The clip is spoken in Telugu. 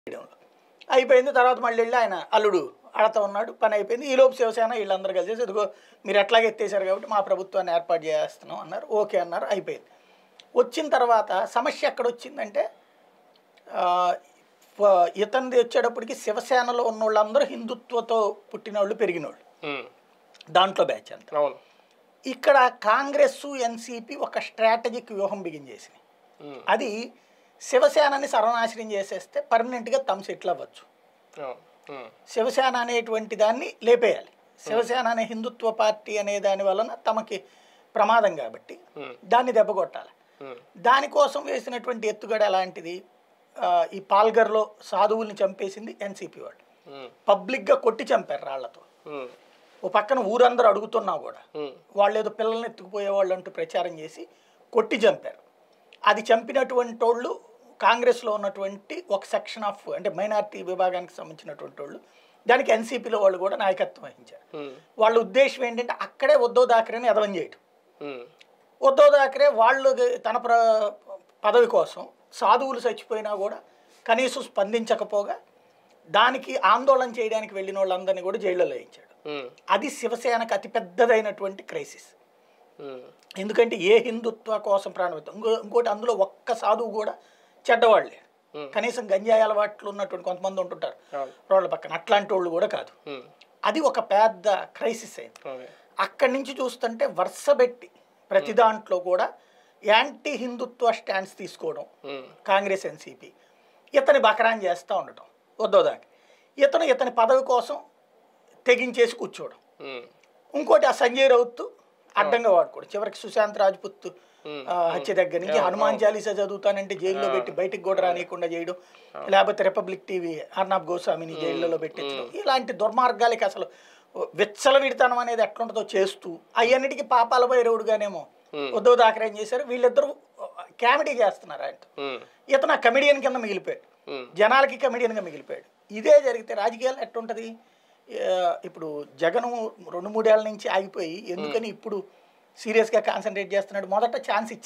చేయడంలో అయిపోయింది తర్వాత మళ్ళీ వెళ్ళి ఆయన అల్లుడు ఆడతా ఉన్నాడు పని అయిపోయింది ఈలోపు శివసేన వీళ్ళందరూ కలిసి ఇదిగో మీరు ఎట్లాగే ఎత్తేసారు కాబట్టి మా ప్రభుత్వాన్ని ఏర్పాటు చేస్తున్నాం అన్నారు ఓకే అన్నారు అయిపోయింది వచ్చిన తర్వాత సమస్య ఎక్కడ వచ్చిందంటే ఆ, ప- ఇతనిది వచ్చేటప్పటికి శివసేనలో ఉన్న వాళ్ళందరూ హిందుత్వతో పుట్టిన వాళ్ళు పెరిగిన వాళ్ళు ఉమ్, దాంట్లో బ్యాచ్ అంతా అవును ఇక్కడ కాంగ్రెస్ ఎన్సీపీ ఒక స్ట్రాటజిక్ వ్యూహం బిగిన్ చేసినాయి ఉమ్, అది శివసేనని సర్వనాశనం చేసేస్తే పర్మనెంట్గా తమ సెటిల్ అవ్వచ్చు అవును ఉమ్, శివసేన అనేటువంటి దాన్ని లేపేయాలి శివసేన అనే హిందుత్వ పార్టీ అనే దాని వలన తమకి ప్రమాదం కాబట్టి ఉమ్, దాన్ని దెబ్బకొట్టాలి ఉమ్, దానికోసం వేసినటువంటి ఎత్తుగడ ఎలాంటిది ఆ, ఈ పాల్గర్లో సాధువుల్ని చంపేసింది ఎన్సీపీ వాళ్ళు ఉమ్, పబ్లిక్గా కొట్టి చంపారు రాళ్లతో ఉమ్, ఓ పక్కన ఊరందరూ అడుగుతున్నా కూడా ఉమ్, వాళ్ళు ఏదో పిల్లల్ని ఎత్తుకుపోయేవాళ్ళు అంటూ ప్రచారం చేసి కొట్టి చంపారు అది చంపినటువంటి వాళ్ళు కాంగ్రెస్లో ఉన్నటువంటి ఒక సెక్షన్ ఆఫ్ అంటే మైనారిటీ విభాగానికి సంబంధించినటువంటి వాళ్ళు దానికి ఎన్సీపీలో వాళ్ళు కూడా నాయకత్వం వహించారు ఉమ్, వాళ్ళ ఉద్దేశం ఏంటంటే అక్కడే ఉద్దవ్ థాకరేని ఎదవం చేయటం ఉమ్, ఉద్దవ్ థాకరే వాళ్ళు తన ప్ర పదవి కోసం సాధువులు చచ్చిపోయినా కూడా కనీసం స్పందించకపోగా దానికి ఆందోళన చేయడానికి వెళ్ళిన వాళ్ళందరినీ కూడా జైల్లో వేయించాడు ఉమ్, అది శివసేనకు అతిపెద్దదైనటువంటి క్రైసిస్ ఉమ్, ఎందుకంటే ఏ హిందుత్వ కోసం ప్రాణమితం ఇంకో ఇంకోటి అందులో ఒక్క సాధువు కూడా చెడ్డవాళ్ళే ఉమ్, కనీసం గంజాయి అలవాట్లు ఉన్నటువంటి కొంతమంది ఉంటుంటారు అవును రోడ్ల పక్కన అట్లాంటి వాళ్ళు కూడా కాదు ఉమ్, అది ఒక పెద్ద క్రైసిస్ అయింది ఓకే అక్కడి నుంచి చూస్తుంటే వరుసబెట్టి ప్రతి దాంట్లో కూడా యాంటీ హిందుత్వ స్టాండ్స్ తీసుకోవడం ఉమ్, కాంగ్రెస్ ఎన్సీపీ ఇతని బకరాన్ చేస్తూ ఉండటం వద్దోదాకి ఇతను ఇతని పదవి కోసం తెగించేసి కూర్చోవడం ఉమ్, ఇంకోటి ఆ సంజయ్ రౌత్ అడ్డంగా వాడుకోవడం చివరికి సుశాంత్ రాజ్పుత్ ఉమ్, ఆ, హత్య దగ్గర నుంచి హనుమాన్ చాలీసా చదువుతానంటే జైల్లో పెట్టి బయటికి కూడా రానియకుండా చేయడం లేకపోతే రిపబ్లిక్ టీవీ అర్నాబ్ గోస్వామిని జైల్లో పెట్టించడం ఇలాంటి దుర్మార్గాలకి అసలు విచ్చలవిడితనం అనేది ఎట్లుంటుందో చేస్తూ అవన్నిటికీ పాపాల భైరవుడుగానేమో ఉమ్, ఉద్దవ్ థాకరే ఏం చేశారు వీళ్ళిద్దరూ కామెడీ చేస్తున్నారు ఆయనతో ఉమ్, ఇతను కమెడియన్ కింద మిగిలిపోయాడు ఉమ్, జనాలకి కమెడియన్గా మిగిలిపోయాడు ఇదే జరిగితే రాజకీయాలు ఎట్టుంటుంది ఆ, ఇప్పుడు జగన్ రెండు మూడేళ్ల నుంచి ఆగిపోయి ఎందుకని ఇప్పుడు సీరియస్గా కాన్సన్ట్రేట్ చేస్తున్నాడు మొదట ఛాన్స్